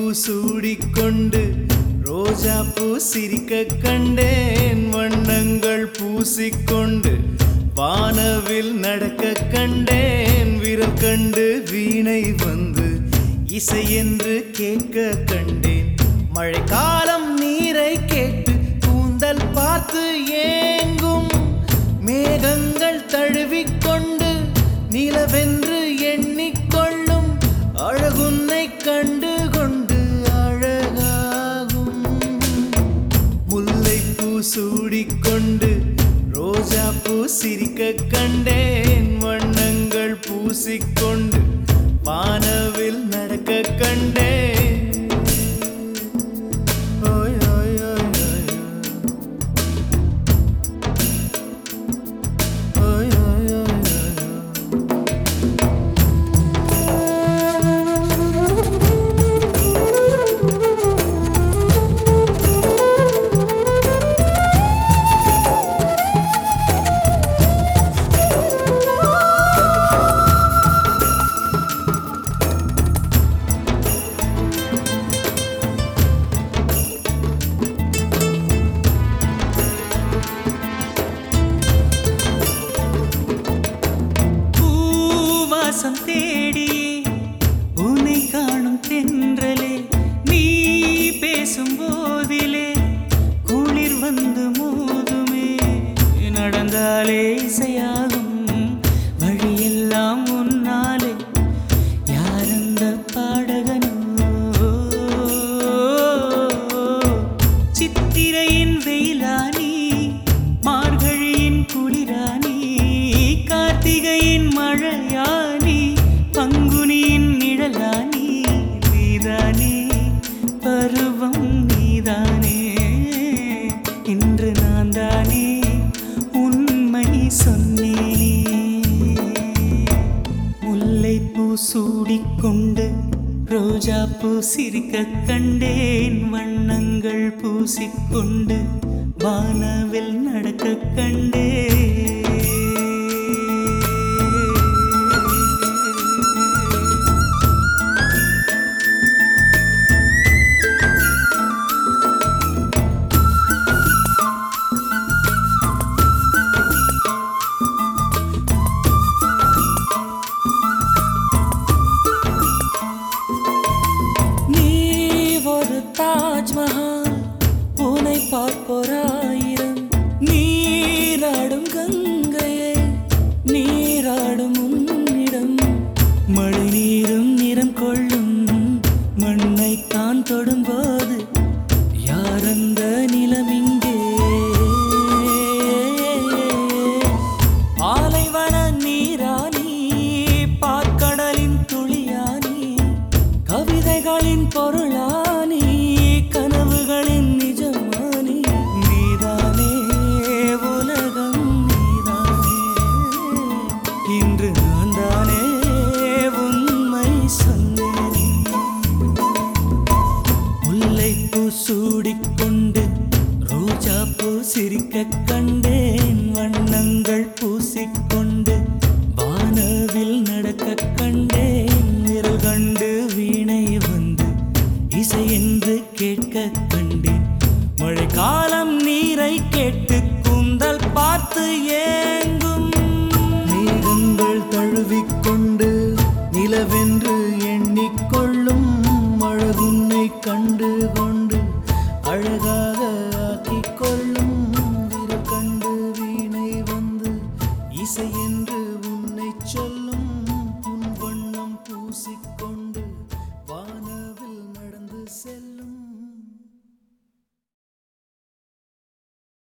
சூடிக்கொண்டு ரோஜா பூ சிரிக்க கண்டேன் வண்ணங்கள் பூசிக்கொண்டு வானவில் நடக்க கண்டேன் விரல் கண்டு வீணை வந்து இசை என்று கேட்க கண்டேன் மழைக்காலம் நீரை கேட்டு கூந்தல் பார்த்து ஏங்கும் மேகங்கள் தழுவிக்கொண்டு நிலவென்று எண்ணிக்கொள்ளும் அழகுன்னை கண்டு கொண்டு அழகாகும் முல்லைப்பூ சூடிக்கொண்டு ரோஜா பூ சிரிக்க கண்டேன் வண்ணங்கள் பூசிக்கொண்டு வானவில் நடக்க கண்டேன் ஓய் ஓய் ஓய் ஓய் ஓய் ஓய் ஓய் ஓய் பூவாசம் தேடியே உன்னை காணும் தென்றலே நீ பேசும் போதிலே குளிர் வந்து மோதுமே நடந்தாலே இசையாகும் வழியெல்லாம் உன்னாலே யாரந்த பாடகனோ சித்திரையின் வெயிலானி மார்கழியின் குளிரானி கார்த்திகையின் மழையானி பங்குனியின் நிழலானி நீதானே பருவம் நீதானே இன்று நான் தானே உண்மை சொன்னேனே முல்லைப்பூ சூடிக்கொண்டு ரோஜா பூ சிரிக்க கண்டேன் வண்ணங்கள் பூசிக்கொண்டு வானவில் நடக்க கண்டேன் நீ ஒரு தாஜ்மஹால் உனை பார்ப்போராயிரம் நீராடும் கங்கையே நீராடும் உன்னிடம் மழை நீரும் நிறம் கொள்ளும் மண்ணை தான் தொடும்போது யாரந்த நிலமிங்கே ஆலைவன நீரானி பார்க்கடலின் துளியானி கவிதைகளின் பொருளானி கனவுகளின் நிஜமானி நீதானே உலகம் நீதானே இன்று நான் தானே உண்மை சொன்னேனே முல்லைப்பூ சூடிக்கொண்டு ரோஜா பூ சிரிக்க கண்டேன் வண்ணங்கள் பூசிக்கொண்டு வானவில் நடக்க கண்டேன் விரல் கண்டு வீணை வந்து இசை என்று கேட்க கண்டேன் மழைக்காலம் நீரை கேட்டு கூந்தல் பார்த்து ஏங்க